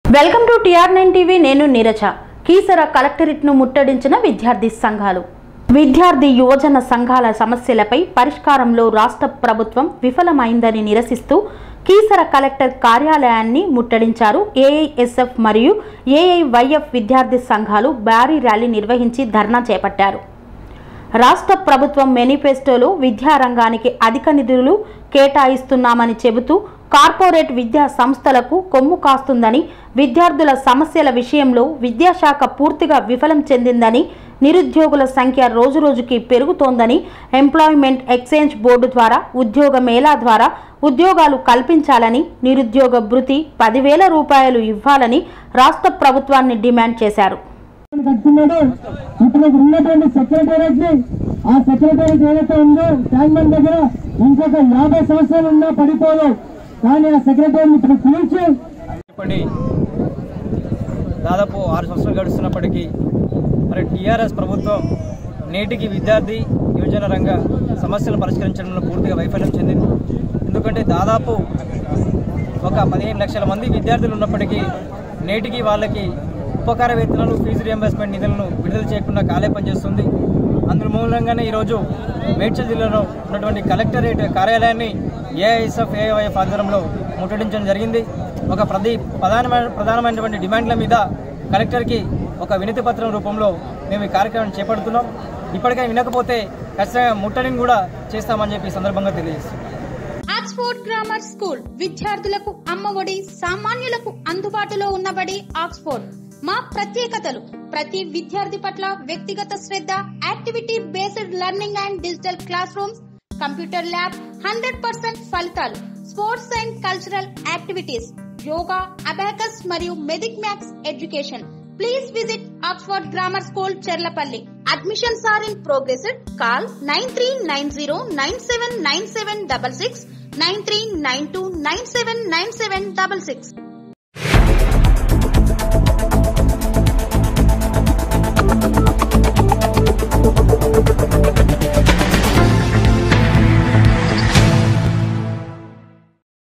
welcome to TR nine TV నేను Neeraja Keesara collectorate ను ముట్టడించిన విద్యార్థి సంఘాలు విద్యార్థి యువజన సంఘాల సమస్యలపై పరిష్కారంలో రాష్ట్ర ప్రభుత్వం విఫలమైందని నిరసిస్తూ కీసర కలెక్టర్ కార్యాలయాన్ని ముట్టడించారు ఏఐఎస్ఎఫ్ మరియు ఏఐవైఎఫ్ విద్యార్థి సంఘాలు భారీ ర్యాలీ నిర్వహించి ధర్నా చేపట్టారు రాష్ట్ర ప్రభుత్వం మేనిఫెస్టోలో విద్యారంగానికి అధిక నిధులు కేటాయిస్తున్నామని చెబుతూ కార్పొరేట్ విద్యా సంస్థలకు కొమ్ము కాస్తుందని విద్యార్థుల సమస్యల విషయంలో విద్యాశాఖ పూర్తిగా విఫలం చెందిందని నిరుద్యోగుల సంఖ్య రోజురోజుకి పెరుగుతోందని ఎంప్లాయ్మెంట్ ఎక్స్చేంజ్ బోర్డు ద్వారా ఉద్యోగ మేళా ద్వారా ఉద్యోగాలు కల్పించాలని నిరుద్యోగ భృతి పదివేల రూపాయలు ఇవ్వాలని రాష్ట్ర ప్రభుత్వాన్ని డిమాండ్ చేశారు కడుతున్నాడు ఇప్పుడు ఉన్నటువంటి సెక్రటేరియట్ ని ఆ సెక్రటేరియట్ ఏదైతే ఉందో ట్యాంక్మెంట్ దగ్గర ఇంకొక యాభై సంవత్సరాలు ఉన్నా పడిపోదు కానీ ఆ సెక్రటేరియట్ ఇప్పుడు కూల్చి చెప్పండి దాదాపు ఆరు సంవత్సరాలు గడుస్తున్నప్పటికీ మరి టీఆర్ఎస్ ప్రభుత్వం నేటికి విద్యార్థి యువజన రంగ సమస్యలు పరిష్కరించడంలో పూర్తిగా వైఫల్యం చెందింది ఎందుకంటే దాదాపు ఒక పదిహేను లక్షల మంది విద్యార్థులు ఉన్నప్పటికీ నేటికి వాళ్ళకి ఉపకార వేతనాలు ఫీజు రియంబర్స్మెంట్ నిధులను విడుదల చేయకుండా కాలే పనిచేస్తుంది అందులో మూలంగానే ఈరోజు మేడ్చల్ జిల్లాలో ఉన్నటువంటి కలెక్టరేట్ కార్యాలయాన్ని ఏఐఎస్ఎఫ్ ఏఐఎఫ్ ఆధ్వర్యంలో ముట్టడించడం జరిగింది ఒక ప్రతి ప్రధానమైన ప్రధానమైనటువంటి డిమాండ్ల మీద కలెక్టర్కి ఒక వినతి పత్రం రూపంలో మేము ఈ కార్యక్రమం చేపడుతున్నాం ఇప్పటికైనా వినకపోతే ఖచ్చితంగా ముట్టడిని కూడా చేస్తామని చెప్పి ఈ సందర్భంగా తెలియజేస్తున్నాం ఆక్స్ఫోర్డ్ గ్రామర్ స్కూల్ విద్యార్థులకు అమ్మఒడి సామాన్యులకు అందుబాటులో ఉన్నబడి ఆక్స్ఫోర్డ్ మా ప్రత్యేకతలు ప్రతి విద్యార్థి పట్ల వ్యక్తిగత శ్రద్ధ activity based learning and digital classrooms computer lab hundred percent ఫలితాలు sports and cultural activities yoga abacus మరియు Vedic maths education please visit Oxford grammar school Cherlapally admissions are in progress call nine three nine zero nine seven nine seven double six nine three nine two nine seven nine seven double six